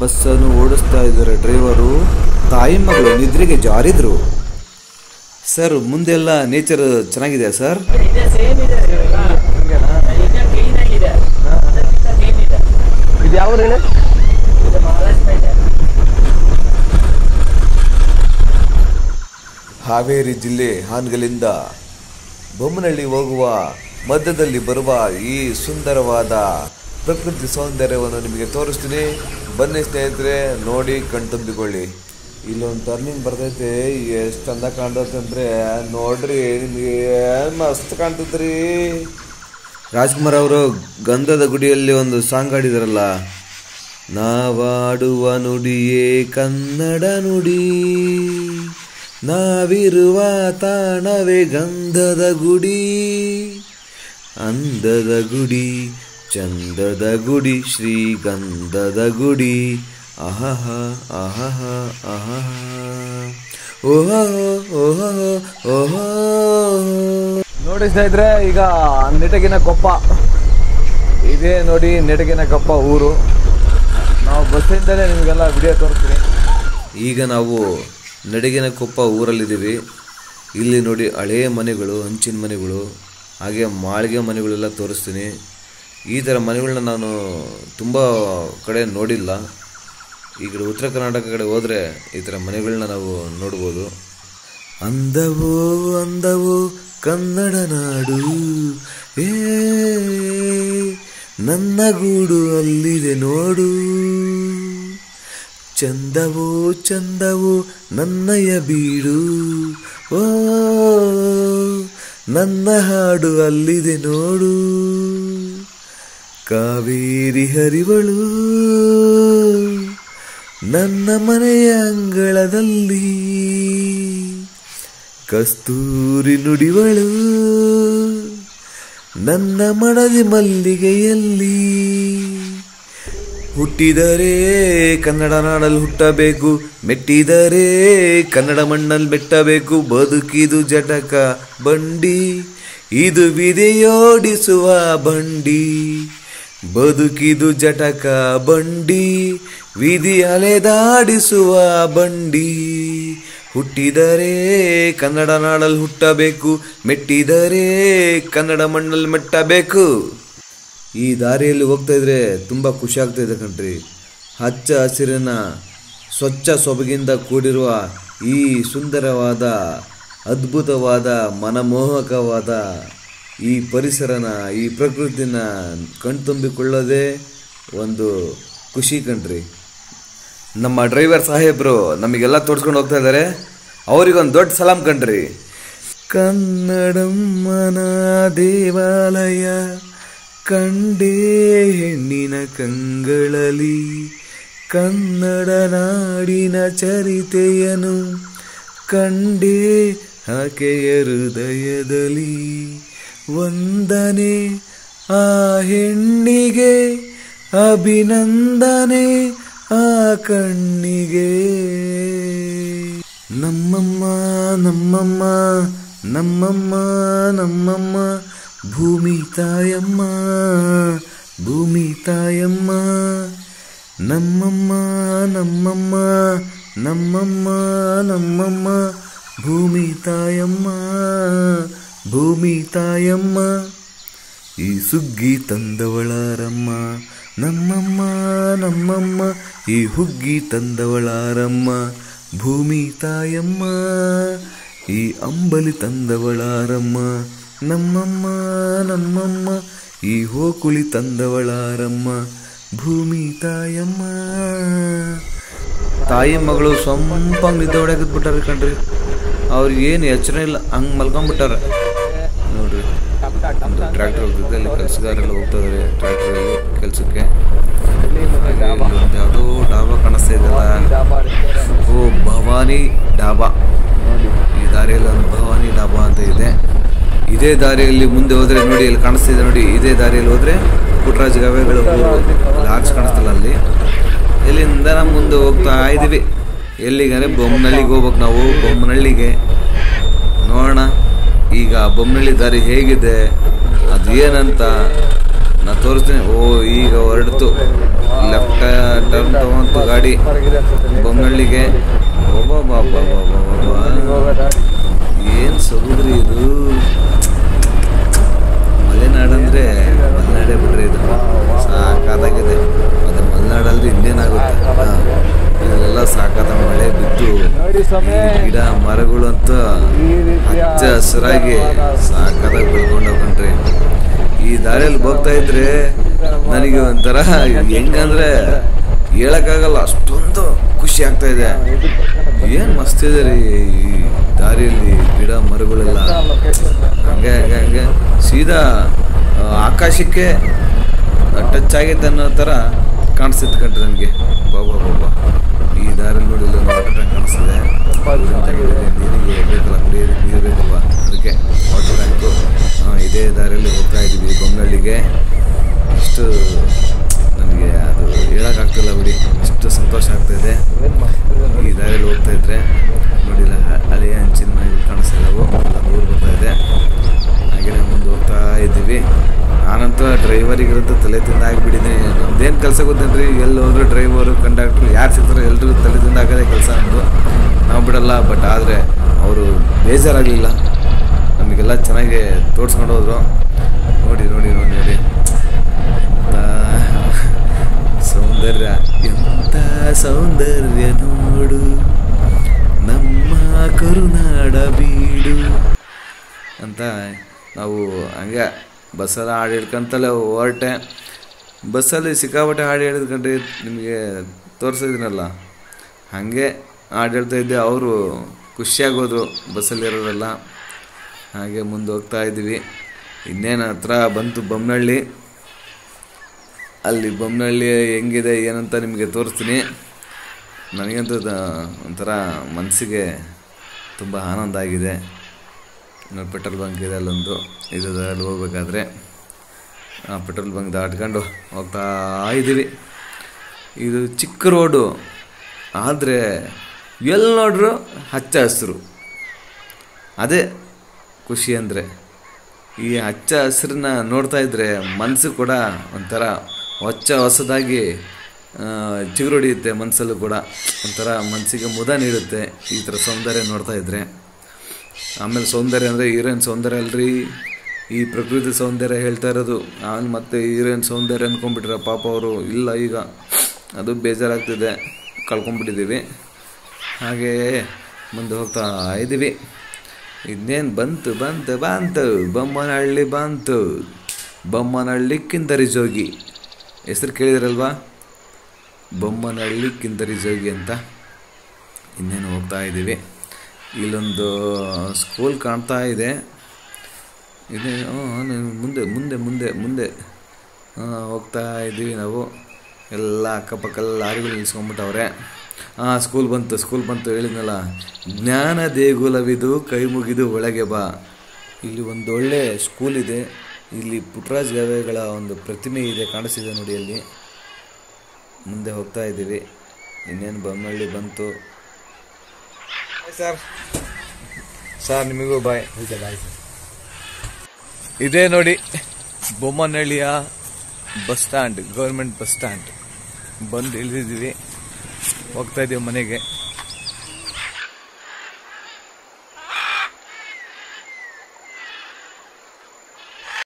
ಬಸ್ಸನ್ನು ಓಡಿಸ್ತಾ ಇದ್ದಾರೆ ಡ್ರೈವರು ತಾಯಿ ಮಗಳು ನಿದ್ರೆಗೆ ಜಾರಿದ್ರು ಸರ್ ಮುಂದೆಲ್ಲ ನೇಚರ್ ಚೆನ್ನಾಗಿದೆ ಸರ್ ಇದೆ ಸೇಮ್ ಇದೆ ಇದೆ ಕ್ಲೀನ್ ಆಗಿದೆ ಅದಕ್ಕಿಂತ ಕ್ಲೀನ್ ಇದೆ ಇದು ಯಾವ ಹೇಳಿ ಇದು ಮಹಾರಾಷ್ಟ್ರ ಇದೆ ಹಾವೇರಿ ಜಿಲ್ಲೆ ಹಾನಗಲಿಂದ ಬೊಮ್ಮನಹಳ್ಳಿ ಹೋಗುವ ಮಧ್ಯದಲ್ಲಿ ಬರುವ ಈ ಸುಂದರವಾದ ಪ್ರಕೃತಿ ಸೌಂದರ್ಯವನ್ನು ನಿಮಗೆ ತೋರಿಸ್ತೀನಿ ಬನ್ನಿ ಸ್ನೇಹಿತರೆ ನೋಡಿ ಕಣ್ತುಂಬಿಕೊಳ್ಳಿ ಇಲ್ಲೊಂದು ಟರ್ನಿಂಗ್ ಬರ್ತೈತೆ ಎಷ್ಟು ಚಂದ ಕಾಣ್ತೈತೆ ಅಂದರೆ ನೋಡ್ರಿ ನಿಮಗೆ ಮಸ್ತ್ ಕಾಣ್ತೈತ್ರಿ ರಾಜ್ಕುಮಾರ್ ಅವರು ಗಂಧದ ಗುಡಿಯಲ್ಲಿ ಒಂದು ಸಾಂಗ್ ಹಾಡಿದಾರಲ್ಲ ನಾವಾಡುವ ನುಡಿಯೇ ಕನ್ನಡ ನುಡಿ ನಾವಿರುವ ತಾಣವೇ ಗಂಧದ ಗುಡಿ ಅಂದದ ಗುಡಿ ಚಂದದ ಗುಡಿ ಶ್ರೀಗಂಧದ ಗುಡಿ ಅಹಹ ಅಹಹ ಅಹಹ ಓಹೋ ಓಹೋ ಓಹೋ ನೋಡಿ ಸ್ನೇಹಿತರೆ ಈಗ ನೆಟಗಿನ ಕೊಪ್ಪ ಇದೇ ನೋಡಿ ನೆಟಗಿನ ಕೊಪ್ಪ ಊರು ನಾವು ಬಸ್ಸಿಂದಲೇ ನಿಮಗೆಲ್ಲ ವಿಡಿಯೋ ತೋರಿಸ್ತೀನಿ ಈಗ ನಾವು ನಡಗಿನ ಕೊಪ್ಪ ಊರಲ್ಲಿದ್ದೀವಿ ಇಲ್ಲಿ ನೋಡಿ ಹಳೆಯ ಮನೆಗಳು ಹಂಚಿನ ಮನೆಗಳು ಹಾಗೆ ಮಾಳಿಗೆ ಮನೆಗಳೆಲ್ಲ ತೋರಿಸ್ತೀನಿ ಈ ಥರ ಮನೆಗಳನ್ನ ನಾನು ತುಂಬ ಕಡೆ ನೋಡಿಲ್ಲ ಈ ಕಡೆ ಉತ್ತರ ಕರ್ನಾಟಕ ಕಡೆ ಹೋದರೆ ಈ ಥರ ಮನೆಗಳನ್ನ ನಾವು ನೋಡ್ಬೋದು ಅಂದವೋ ಅಂದವೋ ಕನ್ನಡ ನಾಡು ಏ ನನ್ನ ಗೂಡು ಅಲ್ಲಿದೆ ನೋಡು ಚಂದವೋ ಚಂದವೋ ನನ್ನಯ ಬೀಡು ಓ ನನ್ನ ಹಾಡು ಅಲ್ಲಿದೆ ನೋಡು ಕಾವೇರಿ ಹರಿವಳು ನನ್ನ ಮನೆಯ ಅಂಗಳದಲ್ಲಿ ಕಸ್ತೂರಿ ನುಡಿವಳು ನನ್ನ ಮನದಿ ಮಲ್ಲಿಗೆಯಲ್ಲಿ ಹುಟ್ಟಿದರೆ ಕನ್ನಡ ನಾಡಲ್ಲಿ ಹುಟ್ಟಬೇಕು ಮೆಟ್ಟಿದರೆ ಕನ್ನಡ ಮಣ್ಣಲ್ಲಿ ಮೆಟ್ಟಬೇಕು ಬದುಕಿದು ಜಟಕ ಬಂಡಿ ಇದು ವಿಧಿಯೋಡಿಸುವ ಬಂಡಿ ಬದುಕಿದು ಜಟಕ ಬಂಡಿ ವಿಧಿ ಅಲೆದಾಡಿಸುವ ಬಂಡಿ ಹುಟ್ಟಿದರೆ ಕನ್ನಡ ನಾಡಲ್ಲಿ ಹುಟ್ಟಬೇಕು ಮೆಟ್ಟಿದರೆ ಕನ್ನಡ ಮಣ್ಣಲ್ಲಿ ಮೆಟ್ಟಬೇಕು ಈ ದಾರಿಯಲ್ಲಿ ಹೋಗ್ತಾ ಇದ್ರೆ ತುಂಬ ಖುಷಿ ಆಗ್ತಾ ಇದೆ ಕಣ್ರಿ ಹಚ್ಚ ಹಸಿರಿನ ಸ್ವಚ್ಛ ಸೊಬಗಿಂದ ಕೂಡಿರುವ ಈ ಸುಂದರವಾದ ಅದ್ಭುತವಾದ ಮನಮೋಹಕವಾದ ಈ ಪರಿಸರನ ಈ ಪ್ರಕೃತಿನ ಕಣ್ತುಂಬಿಕೊಳ್ಳೋದೇ ಒಂದು ಖುಷಿ ಕಣ್ರಿ ನಮ್ಮ ಡ್ರೈವರ್ ಸಾಹೇಬ್ರು ನಮಗೆಲ್ಲ ತೋರಿಸ್ಕೊಂಡು ಹೋಗ್ತಾ ಇದ್ದಾರೆ ಅವರಿಗೊಂದು ದೊಡ್ಡ ಸಲಾಂ ಕಣ್ರಿ ಕನ್ನಡಮ್ಮನ ದೇವಾಲಯ ಕಂಡೇ ಹೆಣ್ಣಿನ ಕಂಗಳಲಿ ಕನ್ನಡ ನಾಡಿನ ಚರಿತೆಯನು ಕಂಡೇ ಆಕೆಯ ಹೃದಯದಲ್ಲಿ ವಂದನೆ ಆ ಹೆಣ್ಣಿಗೆ ಅಭಿನಂದನೆ ಆ ಕಣ್ಣಿಗೆ ನಮ್ಮಮ್ಮ ನಮ್ಮಮ್ಮ ನಮ್ಮಮ್ಮ ನಮ್ಮಮ್ಮ ಭೂಮಿ ತಾಯಮ್ಮ ಭೂಮಿ ತಾಯಮ್ಮ ನಮ್ಮಮ್ಮ ನಮ್ಮಮ್ಮ ನಮ್ಮಮ್ಮ ನಮ್ಮಮ್ಮ ಭೂಮಿ ತಾಯಮ್ಮ ಭೂಮಿ ತಾಯಮ್ಮ ಈ ಸುಗ್ಗಿ ತಂದವಳಾರಮ್ಮ ನಮ್ಮಮ್ಮ ನಮ್ಮಮ್ಮ ಈ ಹುಗ್ಗಿ ತಂದವಳಾರಮ್ಮ ಭೂಮಿ ತಾಯಮ್ಮ ಈ ಅಂಬಲಿ ತಂದವಳಾರಮ್ಮ ನಮ್ಮಮ್ಮ ನಮ್ಮಮ್ಮ ಈ ಹೋಕುಳಿ ತಂದವಳಾರಮ್ಮ ಭೂಮಿ ತಾಯಮ್ಮ ತಾಯಿ ಮಗಳು ಸೊಂಪಾಗಿ ನಿದ್ದೆ ಹೊಡ್ಯಾಕತ್ ಬಿಟ್ಟಾರ ಕಣ್ರಿ ಅವ್ರಿಗೆ ಏನು ಎಚ್ಚರ ಇಲ್ಲ ಹಂಗೆ ಮಲ್ಕೊಂಡ್ಬಿಟ್ಟಾರ ನೋಡ್ರಿ ಒಂದು ಟ್ರ್ಯಾಕ್ಟರ್ ಹೋಗ್ತಿದೆ ಅಲ್ಲಿ ಕೆಲಸಗಾರೆಲ್ಲ ಹೋಗ್ತಾ ಇದಾರೆ ಟ್ರ್ಯಾಕ್ಟರಲ್ಲಿ ಕೆಲಸಕ್ಕೆ ಯಾವುದೋ ಡಾಬಾ ಕಾಣಿಸ್ತಾ ಇದೆಯಲ್ಲ ಓ ಭವಾನಿ ಡಾಬಾ ಈ ದಾರಿಯಲ್ಲಿ ಒಂದು ಭವಾನಿ ಡಾಬಾ ಅಂತ ಇದೆ ಇದೇ ದಾರಿಯಲ್ಲಿ ಮುಂದೆ ಹೋದ್ರೆ ನೋಡಿ ಇಲ್ಲಿ ಕಾಣಿಸ್ತಿದೆ ನೋಡಿ ಇದೇ ದಾರಿಯಲ್ಲಿ ಹೋದ್ರೆ ಪುಟ್ಟರಾಜ ಗವೆಗಳ ಊರು ಅಲ್ಲಿ ಆರ್ಚ್ ಕಾಣಿಸ್ತಲ್ಲ ಅಲ್ಲಿ ಇಲ್ಲಿಂದ ನಾವು ಮುಂದೆ ಹೋಗ್ತಾ ಇದ್ದೀವಿ ಎಲ್ಲಿಗಂದ್ರೆ ಬೊಮ್ಮನಹಳ್ಳಿಗೆ ಹೋಗ್ಬೇಕು ನಾವು ಬೊಮ್ಮನಹಳ್ಳಿಗೆ ನೋಡೋಣ ಈಗ ಬೊಮ್ಮನಹಳ್ಳಿ ದಾರಿ ಹೇಗಿದೆ ಅದು ಏನಂತ ನಾ ತೋರಿಸ್ತೀನಿ ಓ ಈಗ ಹೊರಡ್ತು ಲೆಫ್ಟ್ ಟರ್ನ್ ತಗೊಂತು ಗಾಡಿ ಬೊಮ್ಮನಹಳ್ಳಿಗೆ ಒಬ್ಬ ಏನ್ ಸಹೋದರಿ ಇದು ಮಲೆನಾಡಂದ್ರೆ ಮಲೆನಾಡೇ ಬಿಡ್ರಿ ಇದು ಸಾಕಾದಾಗಿದೆ ಅದು ಮಲೆನಾಡಲ್ರಿ ಇನ್ನೇನಾಗುತ್ತೆ ಹಾ. ಇದೆಲ್ಲ ಸಾಕಾದ ಮಳೆ ಬಿದ್ದು ನೋಡಿ ಸ್ವಾಮಿ ಈ ಗಿಡ ಮರಗಳು ಅಂತ ಈ ರೀತಿಯ ಹಚ್ಚ ಹಸಿರಾಗಿ ಸಾಕಾದಾಗ ಬೆಳ್ಕೊಂಡು ಕಣ್ರಿ ಈ ದಾರಿಯಲ್ಲಿ ಹೋಗ್ತಾ ಇದ್ರೆ ನನಗೆ ಒಂಥರ ಹೆಂಗಂದ್ರೆ ಹೇಳಕ್ಕಾಗಲ್ಲ ಅಷ್ಟೊಂದು ಖುಷಿ ಆಗ್ತಾ ಇದೆ ಏನ್ ಮಸ್ತ್ ಇದೆ ರೀ ಈ ದಾರಿಯಲ್ಲಿ ಗಿಡ ಮರಗಳೆಲ್ಲ ಹಂಗೆ ಹಂಗೆ ಹಂಗೆ ಸೀದಾ ಆ, ಆಕಾಶಕ್ಕೆ ಟಚ್ ಆಗೈತೆ ಅನ್ನೋ ಥರ ಕಾಣಿಸ್ತಿತ್ತು ಕಣ್ರಿ ನನಗೆ ಬಾಬಾ ಬಾಬಾ ಈ ದಾರಿಯಲ್ಲಿ ನೋಡಿ ಇಲ್ಲಿ ವಾಟರ್ ಟ್ಯಾಂಕ್ ಕಾಣಿಸ್ತಿದೆ ನೀರಿಗೆ ಬೇಕಲ್ಲ ಕುಡಿಯೋದಕ್ಕೆ ನೀರು ಬೇಕಲ್ವಾ ಅದಕ್ಕೆ ವಾಟರ್ ಟ್ಯಾಂಕು ಇದೇ ದಾರಿಯಲ್ಲಿ ಹೋಗ್ತಾ ಇದ್ದೀವಿ ಬೊಮ್ಮನಹಳ್ಳಿಗೆ ಅಷ್ಟು ನನಗೆ ಅದು ಹೇಳೋಕ್ಕಾಗ್ತಿಲ್ಲ ಬಿಡಿ ಅಷ್ಟು ಸಂತೋಷ ಆಗ್ತಾ ಇದೆ ಈ ದಾರಿಯಲ್ಲಿ ಹೋಗ್ತಾ ಇದ್ರೆ ನೋಡಿಲ್ಲ ಹ- ಹಳೆಯ ಹಂಚಿನ ಮನೆಗಳು ಕಾಣಿಸ್ತಾ ಇದ್ದಾವೆ ಊರು ಬರ್ತಾ ಇದೆ ಹಾಗೆಯೇ ಮುಂದೆ ಹೋಗ್ತಾ ಇದ್ದೀವಿ ನಾನಂತೂ ಡ್ರೈವರಿಗಿರಂತೂ ತಲೆ ತಿಂದ ಆಗಿಬಿಟ್ಟಿದ್ದೀನಿ ನಮ್ದೇನು ಕೆಲಸ ಗೊತ್ತೇನ್ರಿ ಎಲ್ಲಿ ಹೋದ್ರು ಡ್ರೈವರು ಕಂಡಕ್ಟ್ರು ಯಾರು ಸಿಗ್ತಾರೆ ಎಲ್ಲರೂ ತಲೆ ತಿಂದ ಹಾಕೋದೇ ಕೆಲಸ ನಮ್ಮದು ನಾವು ಬಿಡಲ್ಲ ಬಟ್ ಆದರೆ ಅವರು ಬೇಜಾರಾಗಲಿಲ್ಲ ನಮಗೆಲ್ಲ ಚೆನ್ನಾಗಿ ತೋರಿಸ್ಕೊಂಡು ಹೋದ್ರು ನೋಡಿ ನೋಡಿ ನೋಡಿ ನೋಡಿ ಎಂಥ ಸೌಂದರ್ಯ ಎಂಥ ಸೌಂದರ್ಯ ನೋಡು ನಮ್ಮ ಕರುನಾಡ ಬೀಡು ಅಂತ ನಾವು ಹಂಗೆ ಬಸ್ಸಲ್ಲಿ ಹಾಡು ಹೇಳ್ಕೊಂತಲೇ ಹೊರಟೆ ಬಸ್ಸಲ್ಲಿ ಸಿಕ್ಕಾಪಟ್ಟೆ ಹಾಡು ಹೇಳಿದ್ಕೊಂಡ್ರೆ ನಿಮಗೆ ತೋರಿಸಿದ್ನಲ್ಲ ಹಾಗೆ ಹಾಡು ಹೇಳ್ತಾ ಇದ್ದೆ ಅವರು ಖುಷಿಯಾಗೋದ್ರು ಬಸ್ಸಲ್ಲಿರೋರೆಲ್ಲ ಹಾಗೆ ಮುಂದೆ ಹೋಗ್ತಾ ಇದ್ದೀವಿ ಇನ್ನೇನು ಹತ್ರ ಬಂತು ಬೊಮ್ಮನಹಳ್ಳಿ ಅಲ್ಲಿ ಬೊಮ್ಮನಹಳ್ಳಿ ಹೆಂಗಿದೆ ಏನಂತ ನಿಮಗೆ ತೋರಿಸ್ತೀನಿ ನನಗಂತೂ ದ- ಒಂಥರ ಮನಸ್ಸಿಗೆ ತುಂಬ ಆನಂದ ಆಗಿದೆ ಇನ್ನು ಪೆಟ್ರೋಲ್ ಬಂಕ್ ಇದೆ ಅಲ್ಲೊಂದು ಇದು ಅಲ್ಲಿ ಹೋಗ್ಬೇಕಾದ್ರೆ ಆ ಪೆಟ್ರೋಲ್ ಬಂಕ್ ದಾಟ್ಕೊಂಡು ಹೋಗ್ತಾ ಇದ್ದೀವಿ ಇದು ಚಿಕ್ಕ ರೋಡು ಆದರೆ ಎಲ್ಲಿ ನೋಡ್ರು ಹಚ್ಚ ಹಸಿರು ಅದೇ ಖುಷಿ ಅಂದರೆ ಈ ಹಚ್ಚ ಹಸಿರನ್ನ ನೋಡ್ತಾ ಇದ್ದರೆ ಮನಸ್ಸು ಕೂಡ ಒಂಥರ ಹೊಚ್ಚ ಹೊಸದಾಗಿ ಆ, ಚಿಗುರೊಡೆಯುತ್ತೆ ಮನಸ್ಸಲ್ಲೂ ಕೂಡ ಒಂಥರ ಮನಸ್ಸಿಗೆ ಮುದ ನೀಡುತ್ತೆ ಈ ಥರ ಸೌಂದರ್ಯ ನೋಡ್ತಾ ಇದ್ದರೆ ಆಮೇಲೆ ಸೌಂದರ್ಯ ಅಂದರೆ ಹೀರೋಯಿನ್ ಸೌಂದರ್ಯ ಅಲ್ರಿ ಈ ಪ್ರಕೃತಿ ಸೌಂದರ್ಯ ಹೇಳ್ತಾ ಇರೋದು ನಾನು ಮತ್ತೆ ಹೀರೋಯಿನ್ ಸೌಂದರ್ಯ ಅನ್ಕೊಂಡ್ಬಿಟ್ರೆ ಪಾಪ ಅವರು ಇಲ್ಲ ಈಗ ಅದು ಬೇಜಾರಾಗ್ತಿದೆ ಕಳ್ಕೊಂಡ್ಬಿಟ್ಟಿದ್ದೀವಿ ಹಾಗೇ ಮುಂದೆ ಹೋಗ್ತಾ ಇದ್ದೀವಿ ಇನ್ನೇನು ಬಂತು ಬಂತು ಬಂತು ಬೊಮ್ಮನಹಳ್ಳಿ ಬಂತು ಬೊಮ್ಮನಹಳ್ಳಿ ಕಿಂದರಿ ಜೋಗಿ ಹೆಸರು ಕೇಳಿದಿರಲ್ವಾ ಬೊಮ್ಮನಹಳ್ಳಿ ಕಿಂದರಿ ಜೋಗಿ ಅಂತ ಇನ್ನೇನು ಹೋಗ್ತಾ ಇದ್ದೀವಿ ಇಲ್ಲೊಂದು ಸ್ಕೂಲ್ ಕಾಣ್ತಾ ಇದೆ ಇದೆ ಮುಂದೆ ಮುಂದೆ ಮುಂದೆ ಮುಂದೆ ಆ, ಹೋಗ್ತಾ ಇದ್ದೀವಿ ನಾವು ಎಲ್ಲ ಅಕ್ಕಪಕ್ಕ ಲಾರಿಗಳು ನಿಲ್ಸ್ಕೊಂಡ್ಬಿಟ್ಟವ್ರೆ ಹಾಂ ಸ್ಕೂಲ್ ಬಂತು ಸ್ಕೂಲ್ ಬಂತು ಹೇಳಿದ್ನಲ್ಲ ಜ್ಞಾನ ದೇಗುಲವಿದು ಕೈ ಮುಗಿದು ಒಳಗೆ ಬಾ ಇಲ್ಲಿ ಒಂದು ಒಳ್ಳೆ ಸ್ಕೂಲ್ ಇದೆ ಇಲ್ಲಿ ಪುಟ್ಟರಾಜ್ ಗವೆಗಳ ಒಂದು ಪ್ರತಿಮೆ ಇದೆ ಕಾಣಿಸ್ತಿದೆ ನೋಡಿ ಅಲ್ಲಿ ಮುಂದೆ ಹೋಗ್ತಾ ಇದ್ದೀವಿ ಇನ್ನೇನು ಬೊಮ್ಮನಹಳ್ಳಿ ಬಂತು ಸರ್ ಸರ್ ನಿಮಗೂ ಬಾಯ್ ಇದೇ ನೋಡಿ ಬೊಮ್ಮನಹಳ್ಳಿಯ bus stand government bus stand ಬಂದು ಇಳಿದಿದ್ದೀವಿ ಹೋಗ್ತಾ ಇದ್ದೀವಿ ಮನೆಗೆ